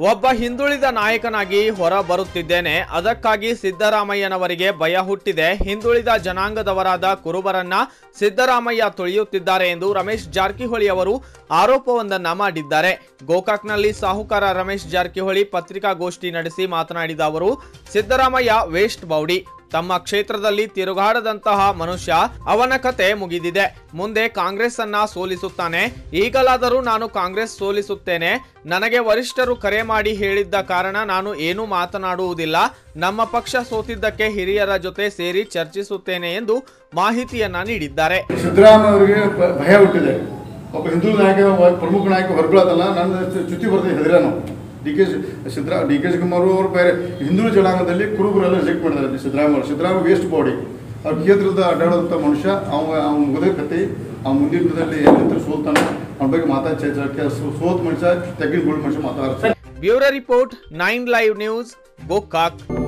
ಒಬ್ಬ ಹಿಂದುಳಿದ ನಾಯಕನಾಗಿ ಹೊರ ಬರುತ್ತಿದ್ದೇನೆ ಅದಕ್ಕಾಗಿ ಸಿದ್ದರಾಮಯ್ಯನವರಿಗೆ ಭಯ ಹುಟ್ಟಿದೆ ಹಿಂದುಳಿದ ಜನಾಂಗದವರಾದ ಕುರುಬರನ್ನ ಸಿದ್ದರಾಮಯ್ಯ ತುಳಿಯುತ್ತಿದ್ದಾರೆ ಎಂದು ರಮೇಶ್ ಜಾರಕಿಹೊಳಿ ಅವರು ಆರೋಪವೊಂದನ್ನ ಮಾಡಿದ್ದಾರೆ ಗೋಕಾಕ್ನಲ್ಲಿ ಸಾಹುಕಾರ ರಮೇಶ್ ಜಾರಕಿಹೊಳಿ ಪತ್ರಿಕಾಗೋಷ್ಠಿ ನಡೆಸಿ ಮಾತನಾಡಿದ ಅವರು ಸಿದ್ದರಾಮಯ್ಯ ವೇಸ್ಟ್ ಬೌಡಿ ತಮ್ಮ ಕ್ಷೇತ್ರದಲ್ಲಿ ತಿರುಗಾಡದಂತಹ ಮನುಷ್ಯ ಅವನ ಕತೆ ಮುಗಿದಿದೆ ಮುಂದೆ ಕಾಂಗ್ರೆಸ್ ಅನ್ನ ಸೋಲಿಸುತ್ತಾನೆ ಈಗಲಾದರೂ ನಾನು ಕಾಂಗ್ರೆಸ್ ಸೋಲಿಸುತ್ತೇನೆ ನನಗೆ ವರಿಷ್ಠರು ಕರೆ ಮಾಡಿ ಹೇಳಿದ್ದ ಕಾರಣ ನಾನು ಏನೂ ಮಾತನಾಡುವುದಿಲ್ಲ ನಮ್ಮ ಪಕ್ಷ ಸೋತಿದ್ದಕ್ಕೆ ಹಿರಿಯರ ಜೊತೆ ಸೇರಿ ಚರ್ಚಿಸುತ್ತೇನೆ ಎಂದು ಮಾಹಿತಿಯನ್ನ ನೀಡಿದ್ದಾರೆ ಸಿದ್ದರಾಮಯ್ಯ ಅವರಿಗೆ ಭ- ಭಯ ಹುಟ್ಟಿದೆ ಒಬ್ಬ ಹಿಂದೂ ನಾಯಕ ಒಬ್ಬ ಪ್ರಮುಖ ನಾಯಕ ಹೊರಬೀಳೋದಲ್ಲ ನನ್ನ ಚು- ಚ್ಯುತಿ ಬರ್ತದೆ ಹೆದರ ನಾವು ಡಿ ಕೆ ಸಿದ್ದರಾ ಡಿ ಕೆ ಶಿವಕುಮಾರ್ ಅವರು ಬೇರೆ ಹಿಂದೂ ಜನಾಂಗದಲ್ಲಿ ಕುರುಬರೆಲ್ಲ ರಿಜೆಕ್ಟ್ ಮಾಡಿದ್ದಾರೆ ಸಿದ್ದರಾಮಯ್ಯ ಅವರು ಸಿದ್ದರಾಮಯ್ಯ ವೇಸ್ಟ್ ಬಾಡಿ ಅವ್ರ ಕ್ಷೇತ್ರದ ಅಡ್ಡಾಡುವಂಥ ಮನುಷ್ಯ ಅವ ಅವ್ನ ಮುಗದ ಕತೆ ಅವ್ನ ಮುಂದಿನ ದಿನದಲ್ಲಿ ಎಲ್ಲಿಂದ ಸೋಲ್ತಾನೆ ಅವನ ಬಗ್ಗೆ ಮಾತಾಡಿ ಚರ್ಚೆ ಸೋತ್ ಮನುಷ್ಯ ತೆಗ್ಗಿನ ಗುಳ್ಳ ಮನುಷ್ಯ ಮಾತಾಡ್ತಾರೆ bureau report nine live news Gokak